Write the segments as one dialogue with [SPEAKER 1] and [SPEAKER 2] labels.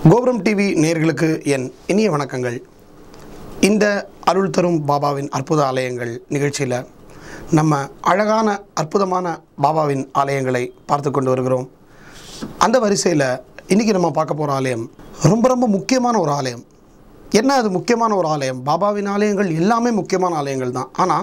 [SPEAKER 1] கோபுரம் டிவி நேயர்களுக்கு என் இனிய வணக்கங்கள் இந்த அருள் தரும் பாபாவின் அற்புத ஆலயங்கள் நிகழ்ச்சியில் நம்ம அழகான அற்புதமான பாபாவின் ஆலயங்களை பார்த்து கொண்டு வருகிறோம் அந்த வரிசையில் இன்றைக்கி நம்ம பார்க்க போகிற ஆலயம் ரொம்ப ரொம்ப முக்கியமான ஒரு ஆலயம் என்ன அது முக்கியமான ஒரு ஆலயம் பாபாவின் ஆலயங்கள் எல்லாமே முக்கியமான ஆலயங்கள் தான் ஆனால்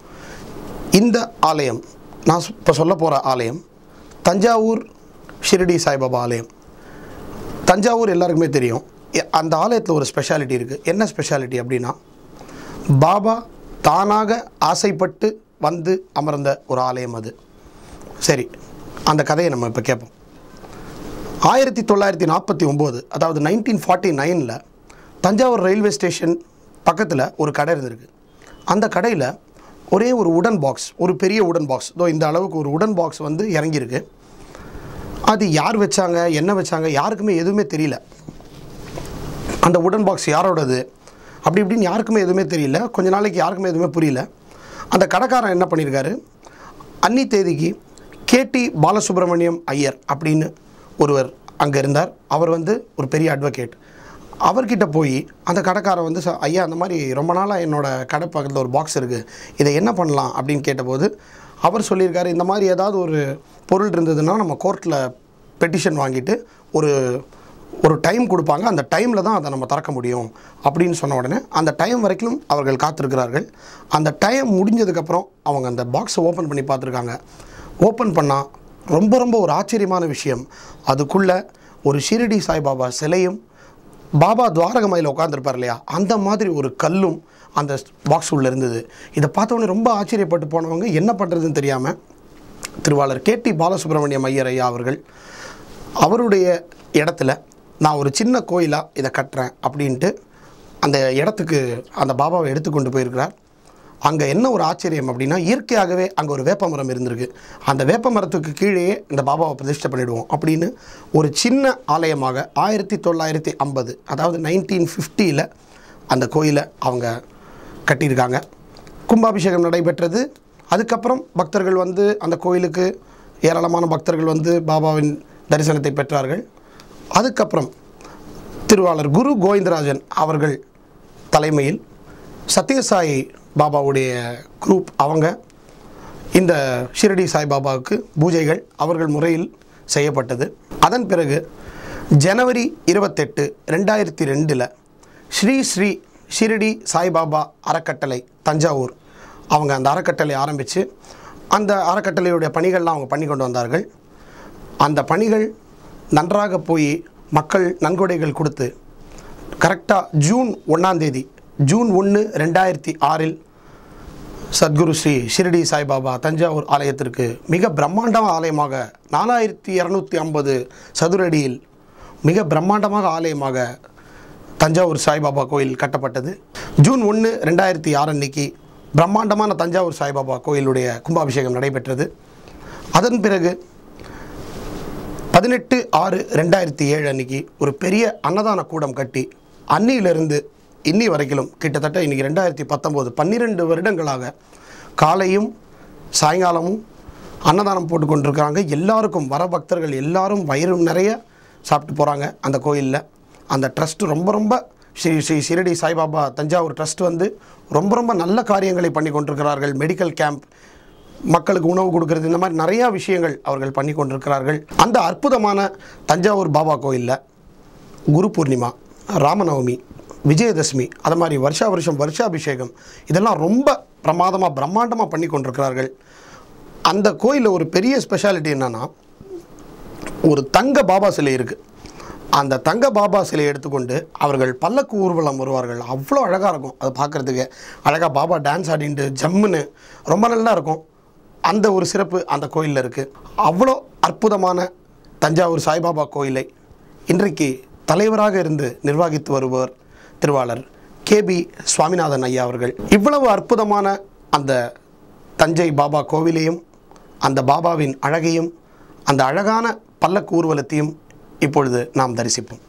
[SPEAKER 1] இந்த ஆலயம் நான் இப்போ சொல்ல போகிற ஆலயம் தஞ்சாவூர் ஷிரடி சாய்பாபா ஆலயம் தஞ்சாவூர் எல்லாருக்குமே தெரியும் எ- அந்த ஆலயத்தில் ஒரு ஸ்பெஷாலிட்டி இருக்குது என்ன ஸ்பெஷாலிட்டி அப்படின்னா பாபா தானாக ஆசைப்பட்டு வந்து அமர்ந்த ஒரு ஆலயம் அது சரி அந்த கதையை நம்ம இப்போ கேட்போம் ஆயிரத்தி தொள்ளாயிரத்தி நாற்பத்தி ஒம்பது அதாவது நைன்டீன் ஃபார்ட்டி நைனில் தஞ்சாவூர் ரயில்வே ஸ்டேஷன் பக்கத்தில் ஒரு கடை இருந்திருக்கு அந்த கடையில் ஒரே ஒரு உடன் பாக்ஸ் ஒரு பெரிய உடன் பாக்ஸ் இதோ இந்த அளவுக்கு ஒரு உடன் பாக்ஸ் வந்து இறங்கியிருக்கு அது யார் வச்சாங்க என்ன வச்சாங்க யாருக்குமே எதுவுமே தெரியல அந்த உடன் பாக்ஸ் யாரோடது அப்படி இப்படின்னு யாருக்குமே எதுவுமே தெரியல கொஞ்ச நாளைக்கு யாருக்குமே எதுவுமே புரியல அந்த கடைக்காரன் என்ன பண்ணியிருக்காரு அன்னி தேதிக்கு கேடி பாலசுப்ரமணியம் ஐயர் அப்படின்னு ஒருவர் அங்கே இருந்தார் அவர் வந்து ஒரு பெரிய அட்வொகேட் அவர்கிட்ட போய் அந்த கடைக்காரன் வந்து "ச- ஐயா அந்த மாதிரி ரொம்ப நாளாக என்னோட கடை பக்கத்தில் ஒரு பாக்ஸ் இருக்குது இதை என்ன பண்ணலாம் அப்படின்னு கேட்டபோது அவர் சொல்லியிருக்காரு இந்த மாதிரி ஏதாவது ஒரு பொருள் இருந்ததுன்னா நம்ம கோர்ட்டில் பெட்டிஷன் வாங்கிட்டு ஒரு ஒரு டைம் கொடுப்பாங்க அந்த டைமில் தான் அதை நம்ம திறக்க முடியும் அப்படின்னு சொன்ன உடனே அந்த டைம் வரைக்கும் அவர்கள் காத்திருக்கிறார்கள் அந்த டைம் முடிஞ்சதுக்கப்புறம் அவங்க அந்த பாக்ஸை ஓப்பன் பண்ணி பார்த்துருக்காங்க ஓப்பன் பண்ணால் ரொம்ப ரொம்ப ஒரு ஆச்சரியமான விஷயம் அதுக்குள்ளே ஒரு ஷிரடி சாய்பாபா சிலையும் பாபா துவாரகமையில் உட்காந்துருப்பார் இல்லையா அந்த மாதிரி ஒரு கல்லும் அந்த பாக்ஸ் உள்ள இருந்தது இதை பார்த்த உடனே ரொம்ப ஆச்சரியப்பட்டு போனவங்க என்ன பண்ணுறதுன்னு தெரியாமல் திருவாளர் கேடி பாலசுப்ரமணியம் ஐயர் ஐயா அவர்கள் அவருடைய இடத்துல நான் ஒரு சின்ன கோயிலாக இதை கட்டுறேன் அப்படின்ட்டு அந்த இடத்துக்கு அந்த பாபாவை எடுத்து கொண்டு போயிருக்கிறார் அங்கே என்ன ஒரு ஆச்சரியம் அப்படின்னா இயற்கையாகவே அங்கே ஒரு வேப்ப மரம் இருந்திருக்கு அந்த வேப்ப மரத்துக்கு கீழேயே இந்த பாபாவை பிரதிஷ்டை பண்ணிடுவோம் அப்படின்னு ஒரு சின்ன ஆலயமாக ஆயிரத்தி தொள்ளாயிரத்தி ஐம்பது அதாவது நைன்டீன் ஃபிஃப்டியில் அந்த கோயிலை அவங்க கட்டியிருக்காங்க கும்பாபிஷேகம் நடைபெற்றது அதுக்கப்புறம் பக்தர்கள் வந்து அந்த கோயிலுக்கு ஏராளமான பக்தர்கள் வந்து பாபாவின் தரிசனத்தை பெற்றார்கள் அதுக்கப்புறம் திருவாளர் குரு கோவிந்தராஜன் அவர்கள் தலைமையில் சத்யசாயி பாபாவுடைய குரூப் அவங்க இந்த ஷிரடி சாய்பாபாவுக்கு பூஜைகள் அவர்கள் முறையில் செய்யப்பட்டது அதன் பிறகு ஜனவரி இருபத்தெட்டு ரெண்டாயிரத்தி ரெண்டில் ஸ்ரீ ஸ்ரீ ஷிரடி சாய்பாபா அறக்கட்டளை தஞ்சாவூர் அவங்க அந்த அறக்கட்டளை ஆரம்பித்து அந்த அறக்கட்டளையுடைய பணிகள்லாம் அவங்க பண்ணி கொண்டு வந்தார்கள் அந்த பணிகள் நன்றாக போய் மக்கள் நன்கொடைகள் கொடுத்து கரெக்டாக ஜூன் ஒன்றாம் தேதி ஜூன் ஒன்று ரெண்டாயிரத்தி ஆறில் சத்குரு ஸ்ரீ ஷிரடி சாய்பாபா தஞ்சாவூர் ஆலயத்திற்கு மிக பிரம்மாண்டமான ஆலயமாக நாலாயிரத்தி இரநூத்தி ஐம்பது சதுரடியில் மிக பிரம்மாண்டமாக ஆலயமாக தஞ்சாவூர் சாய்பாபா கோயில் கட்டப்பட்டது ஜூன் ஒன்று ரெண்டாயிரத்தி ஆறு அன்னைக்கு பிரம்மாண்டமான தஞ்சாவூர் சாய்பாபா கோயிலுடைய கும்பாபிஷேகம் நடைபெற்றது அதன் பிறகு பதினெட்டு ஆறு ரெண்டாயிரத்தி ஏழு அன்னைக்கு ஒரு பெரிய அன்னதான கூடம் கட்டி அன்னியிலிருந்து இன்னி வரைக்கும் கிட்டத்தட்ட இன்னைக்கு ரெண்டாயிரத்தி பத்தொம்போது பன்னிரெண்டு வருடங்களாக காலையும் சாயங்காலமும் அன்னதானம் போட்டு கொண்டிருக்கிறாங்க எல்லாருக்கும் வர பக்தர்கள் எல்லாரும் வயிறு நிறைய சாப்பிட்டு போகிறாங்க அந்த கோயிலில் அந்த ட்ரஸ்ட் ரொம்ப ரொம்ப ஸ்ரீ ஸ்ரீ ஷிரடி சாய்பாபா தஞ்சாவூர் ட்ரஸ்ட் வந்து ரொம்ப ரொம்ப நல்ல காரியங்களை பண்ணி கொண்டிருக்கிறார்கள் மெடிக்கல் கேம்ப் மக்களுக்கு உணவு கொடுக்கறது இந்த மாதிரி நிறையா விஷயங்கள் அவர்கள் பண்ணி கொண்டிருக்கிறார்கள் அந்த அற்புதமான தஞ்சாவூர் பாபா கோயிலில் குரு பூர்ணிமா ராமநவமி விஜயதசமி அது மாதிரி வருஷா வருஷம் வருஷாபிஷேகம் இதெல்லாம் ரொம்ப பிரமாதமாக பிரம்மாண்டமாக பண்ணி கொண்டிருக்கிறார்கள் அந்த கோயிலில் ஒரு பெரிய ஸ்பெஷாலிட்டி என்னென்னா ஒரு தங்க பாபா சிலை இருக்குது அந்த தங்க பாபா சிலையை எடுத்துக்கொண்டு அவர்கள் பல்லக்கு ஊர்வலம் வருவார்கள் அவ்வளோ அழகாக இருக்கும் அது பார்க்குறதுக்கு அழகாக பாபா டான்ஸ் ஆடிட்டு ஜம்முன்னு ரொம்ப நல்லா இருக்கும் அந்த ஒரு சிறப்பு அந்த கோயிலில் இருக்குது அவ்வளோ அற்புதமான தஞ்சாவூர் சாய்பாபா கோயிலை இன்றைக்கு தலைவராக இருந்து நிர்வகித்து வருபவர் திருவாளர் கேபி சுவாமிநாதன் ஐயா அவர்கள் இவ்வளவு அற்புதமான அந்த தஞ்சை பாபா கோவிலையும் அந்த பாபாவின் அழகையும் அந்த அழகான பல்லக்கு ஊர்வலத்தையும் இப்பொழுது நாம் தரிசிப்போம்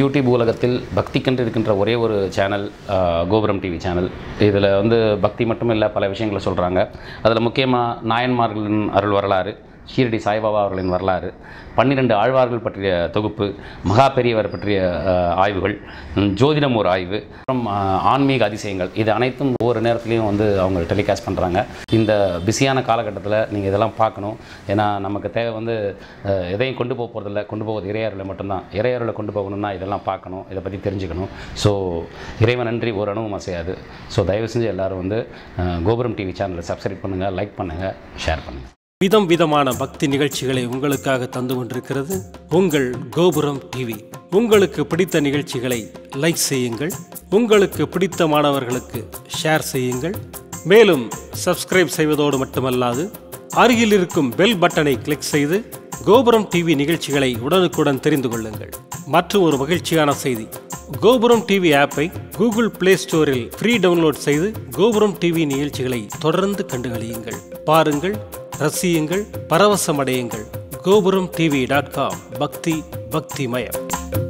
[SPEAKER 2] யூடியூப் உலகத்தில் பக்திக்கென்று இருக்கின்ற ஒரே ஒரு சேனல் ஆஹ், கோபுரம் டிவி சேனல் இதில் வந்து பக்தி மட்டும் இல்லை பல விஷயங்களை சொல்கிறாங்க அதில் முக்கியமாக நாயன்மார்களின் அருள் வரலாறு ஷீரடி சாய்பாபா அவர்களின் வரலாறு பன்னிரெண்டு ஆழ்வார்கள் பற்றிய தொகுப்பு மகா பெரியவர் பற்றிய ஆஹ், ஆய்வுகள் ம், ஜோதிடம் ஒரு ஆய்வு அப்புறம் ஆஹ், ஆன்மீக அதிசயங்கள் இது அனைத்தும் ஒவ்வொரு நேரத்துலையும் வந்து அவங்க டெலிகாஸ்ட் பண்ணுறாங்க இந்த பிஸியான காலகட்டத்தில் நீங்கள் இதெல்லாம் பார்க்கணும் ஏன்னா நமக்கு தேவை வந்து அஹ், எதையும் கொண்டு போக போகிறதில்ல கொண்டு போவது இறையருளை மட்டும்தான் இறையருளை கொண்டு போகணும்னா இதெல்லாம் பார்க்கணும் இதை பற்றி தெரிஞ்சுக்கணும் ஸோ இறைவன் நன்றி ஒரு அணுவும் அசையாது ஸோ தயவு செஞ்சு எல்லாரும் வந்து அஹ், கோபுரம் டிவி சேனலை சப்ஸ்கிரைப் பண்ணுங்கள் லைக் பண்ணுங்கள் ஷேர் பண்ணுங்கள்
[SPEAKER 3] விதம் விதமான பக்தி நிகழ்ச்சிகளை உங்களுக்காக தந்து கொண்டிருக்கிறது உங்கள் கோபுரம் டிவி உங்களுக்கு பிடித்த நிகழ்ச்சிகளை லைக் செய்யுங்கள் உங்களுக்கு பிடித்த மாணவர்களுக்கு ஷேர் செய்யுங்கள் மேலும் சப்ஸ்கிரைப் செய்வதோடு மட்டுமல்லாது அருகில் இருக்கும் பெல் பட்டனை கிளிக் செய்து கோபுரம் டிவி நிகழ்ச்சிகளை உடனுக்குடன் தெரிந்து கொள்ளுங்கள் மற்றும் ஒரு மகிழ்ச்சியான செய்தி கோபுரம் டிவி ஆப்பை கூகுள் பிளே ஸ்டோரில் ஃப்ரீ டவுன்லோட் செய்து கோபுரம் டிவி நிகழ்ச்சிகளை தொடர்ந்து கண்டுகளியுங்கள் பாருங்கள் ரசியுங்கள் பரவசமடையுங்கள் கோபுரம் டிவி டாட் காம் பக்தி பக்திமயம்